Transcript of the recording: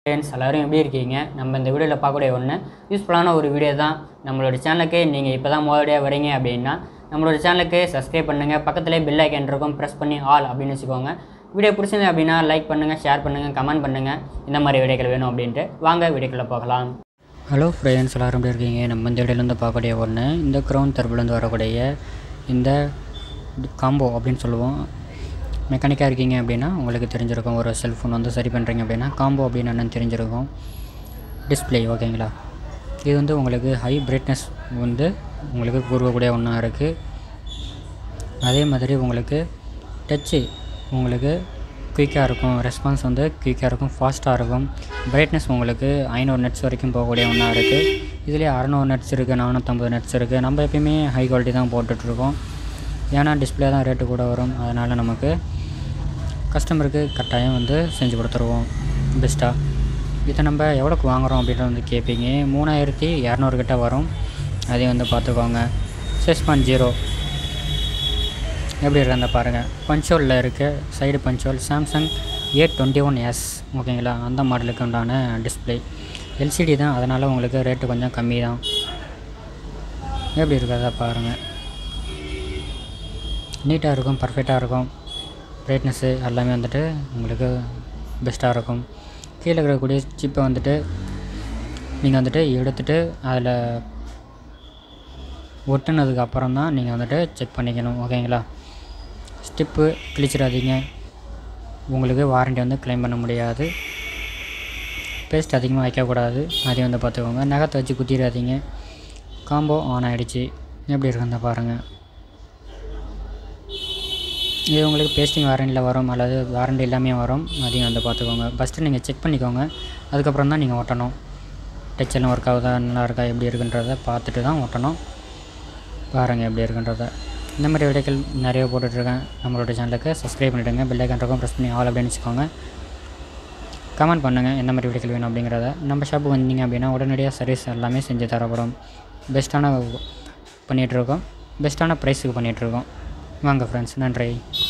friends எல்லோரும் எப்படி இருக்கீங்க நம்ம இந்த வீடியோவில் பார்க்கக்கூடிய ஒன்று யூஸ்ஃபுல்லான ஒரு வீடியோ தான் நம்மளோட சேனலுக்கு நீங்கள் இப்போ தான் முதலடியாக வரீங்க அப்படின்னா நம்மளோட சேனலுக்கு சப்ஸ்கிரைப் பண்ணுங்கள் பக்கத்துலேயே பெல் ஐக்கன் இருக்கும் ப்ரெஸ் பண்ணி ஆல் அப்படின்னு வச்சுக்கோங்க வீடியோ பிடிச்சிருந்தது அப்படின்னா லைக் பண்ணுங்கள் ஷேர் பண்ணுங்கள் கமெண்ட் பண்ணுங்கள் இந்த மாதிரி வீடியோக்கள் வேணும் அப்படின்ட்டு வாங்க வீடியோக்குள்ளே போகலாம் ஹலோ ஃப்ரெண்ட்ஸ் எல்லோரும் எப்படி இருக்கீங்க நம்ம இந்த வீடியோலேருந்து பார்க்கக்கூடிய ஒன்று இந்த க்ரௌன் தரப்புலேருந்து வரக்கூடிய இந்த காம்போ அப்படின்னு சொல்லுவோம் மெக்கானிக்காக இருக்கீங்க அப்படின்னா உங்களுக்கு தெரிஞ்சிருக்கும் ஒரு செல்ஃபோன் வந்து சரி பண்ணுறீங்க அப்படின்னா காம்போ அப்படின்னு என்னன்னு தெரிஞ்சிருக்கும் டிஸ்ப்ளே ஓகேங்களா இது வந்து உங்களுக்கு ஹை பிரைட்னஸ் வந்து உங்களுக்கு கூறுவக்கூடிய ஒன்றா இருக்குது அதே மாதிரி உங்களுக்கு டச்சு உங்களுக்கு குயிக்காக இருக்கும் ரெஸ்பான்ஸ் வந்து குயிக்காக இருக்கும் ஃபாஸ்ட்டாக இருக்கும் பிரைட்னஸ் உங்களுக்கு ஐநூறு நெட்ஸ் வரைக்கும் போகக்கூடிய ஒன்றா இருக்குது இதுலேயே அறநூறு நெட்ஸ் இருக்குது நானூற்றம்பது நெட்ஸ் இருக்குது நம்ம எப்பயுமே ஹை குவாலிட்டி தான் போட்டுட்ருக்கோம் ஏன்னா டிஸ்பிளே தான் ரேட்டு கூட வரும் அதனால் நமக்கு கஸ்டமருக்கு கட்டாயம் வந்து செஞ்சு கொடுத்துருவோம் பெஸ்ட்டாக இதை நம்ம எவ்வளோக்கு வாங்குகிறோம் அப்படின்றது வந்து கேட்பீங்க மூணாயிரத்தி இரநூறு கிட்ட வரும் அதையும் வந்து பார்த்துக்கோங்க சிக்ஸ் பாயிண்ட் ஜீரோ எப்படி இருந்தால் பாருங்கள் பஞ்சோலில் இருக்குது side punch hole Samsung A twenty one S ஓகேங்களா அந்த மாடலுக்கு உண்டான டிஸ்பிளே எல்சிடி தான் அதனால் உங்களுக்கு ரேட்டு கொஞ்சம் கம்மி தான் எப்படி இருக்கிறதா பாருங்கள் நீட்டாக இருக்கும் பர்ஃபெக்டாக இருக்கும் பிரைட்னஸ்ஸு எல்லாமே வந்துட்டு உங்களுக்கு பெஸ்ட்டாக இருக்கும் கீழே இருக்கக்கூடிய சிப்பை வந்துட்டு நீங்கள் வந்துட்டு எடுத்துகிட்டு அதில் ஒட்டுனதுக்கு அப்புறம் தான் நீங்கள் வந்துட்டு செக் பண்ணிக்கணும் ஓகேங்களா ஸ்டிப்பு கிழிச்சிடாதீங்க உங்களுக்கு வாரண்டி வந்து க்ளைம் பண்ண முடியாது பேஸ்ட் அதிகமாக வைக்கக்கூடாது அதையும் வந்து பார்த்துக்கோங்க நகத்தை வச்சு குத்திடாதீங்க காம்போ ஆன் ஆகிடுச்சு எப்படி இருக்குன்னு பாருங்கள் இது உங்களுக்கு பேஸ்டிங் வாரண்டியில் வரும் அல்லது வாரண்டி எல்லாமே வரும் அதையும் வந்து பார்த்துக்கோங்க ஃபஸ்ட்டு நீங்கள் செக் பண்ணிக்கோங்க அதுக்கப்புறம் தான் நீங்கள் ஒட்டணும் டச் எல்லாம் ஒர்க் ஆகுதா நல்லா இருக்கா எப்படி இருக்குன்றத பார்த்துட்டு தான் ஒட்டணும் பாருங்கள் எப்படி இருக்குன்றத இந்த மாதிரி வீடியோக்கள் நிறைய போட்டுட்ருக்கேன் நம்மளோட சேனலுக்கு சப்ஸ்கிரைப் பண்ணிவிடுங்க பெல் ஐக்கன் இருக்கும் ப்ரெஸ் பண்ணி ஆல் அப்படின்னு வச்சுக்கோங்க கமெண்ட் பண்ணுங்கள் எந்த மாதிரி வீடியோக்கள் வேணும் அப்படிங்கிறத நம்ம ஷாப்புக்கு வந்தீங்க அப்படின்னா உடனடியாக சர்வீஸ் எல்லாமே செஞ்சு தரப்படும் பெஸ்ட்டான பண்ணிகிட்ருக்கோம் பெஸ்ட்டான ப்ரைஸுக்கு பண்ணிகிட்ருக்கோம் வாங்க ஃப்ரெண்ட்ஸ் நன்றி